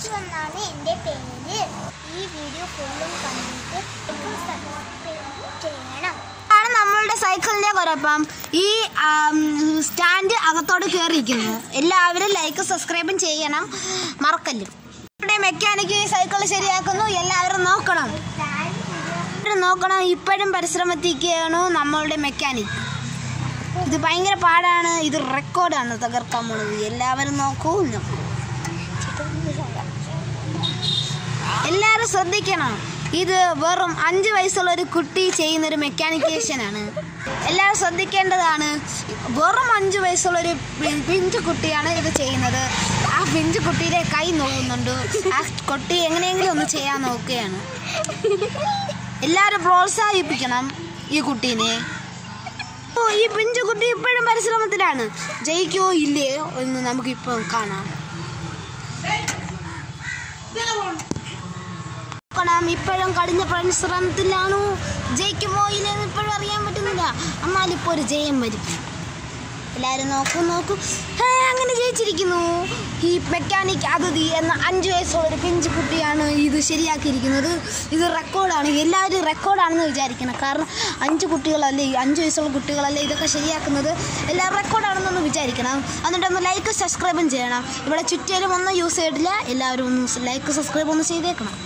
ലച്ചു എന്നാണ് എൻ്റെ പേര് ഈ വീഡിയോ ഫുള്ളും കണ്ടിട്ട് സബ്സ്ക്രൈബ് ചെയ്യണം ആണ് നമ്മളുടെ സൈക്കിളിന്റെ കുഴപ്പം ഈ ആം, സ്റ്റാൻഡ് അകത്തോട് കയറിയിരിക്കുന്നു എല്ലാവരും ലൈക്ക് സബ്സ്ക്രൈബും ചെയ്യണം മറക്കല്ലും ഇവിടെ മെക്കാനിക്ക് ഈ സൈക്കിൾ ശരിയാക്കുന്നു എല്ലാവരും നോക്കണം എല്ലാവരും നോക്കണം ഇപ്പോഴും പരിശ്രമത്തിക്കുകയാണ് നമ്മളുടെ മെക്കാനിക് ഇത് ഭയങ്കര പാടാണ് ഇത് റെക്കോർഡാണ് തകർക്കാൻ പോണത് എല്ലാവരും നോക്കൂ എല്ലാവരും ശ്രദ്ധിക്കണം ഇത് വെറും അഞ്ച് വയസ്സുള്ള ഒരു കുട്ടി ചെയ്യുന്ന ഒരു മെക്കാനിക്കേഷനാണ് എല്ലാവരും ശ്രദ്ധിക്കേണ്ടതാണ് വെറും അഞ്ച് വയസ്സുള്ള ഒരു പി- പിഞ്ചു കുട്ടിയാണ് ഇത് ചെയ്യുന്നത് ആ പിഞ്ചു കുട്ടിയുടെ കൈ നോക്കുന്നുണ്ട് ആ കുട്ടി എങ്ങനെയെങ്കിലും ഒന്ന് ചെയ്യാൻ നോക്കുകയാണ് എല്ലാവരും പ്രോത്സാഹിപ്പിക്കണം ഈ കുട്ടീനെ ഓ ഈ പിഞ്ചു കുട്ടി ഇപ്പോഴും പരിശ്രമത്തിലാണ് ജയിക്കുമോ ഇല്ലയോ എന്ന് നമുക്കിപ്പം കാണാം നോക്കണം ഇപ്പോഴും കടിഞ്ഞ പരിശ്രമത്തിലാണോ ജയിക്കുമോ ഇല്ലെന്ന് ഇപ്പോഴും അറിയാൻ പറ്റുന്നില്ല എന്നാലും ഇപ്പോൾ ഒരു ജയം വരും എല്ലാവരും നോക്കൂ നോക്കൂ ഹേ, അങ്ങനെ ജയിച്ചിരിക്കുന്നു ഈ മെക്കാനിക് അതിഥി എന്ന അഞ്ച് വയസ്സുള്ള ഒരു പിഞ്ചു കുട്ടിയാണ് ഇത് ശരിയാക്കിയിരിക്കുന്നത് ഇത് റെക്കോർഡാണ് എല്ലാവരും റെക്കോർഡാണെന്ന് വിചാരിക്കണം കാരണം അഞ്ച് കുട്ടികളല്ലേ ഈ അഞ്ച് വയസ്സുള്ള കുട്ടികളല്ലേ ഇതൊക്കെ ശരിയാക്കുന്നത് എല്ലാം റെക്കോർഡാണെന്നൊന്ന് വിചാരിക്കണം എന്നിട്ടൊന്ന് ലൈക്ക് സബ്സ്ക്രൈബും ചെയ്യണം ഇവിടെ ചുറ്റിലും ഒന്നും യൂസ് ചെയ്തിട്ടില്ല എല്ലാവരും ഒന്ന് ലൈക്ക് സബ്സ്ക്രൈബ് ഒന്ന് ചെയ്തേക്കണം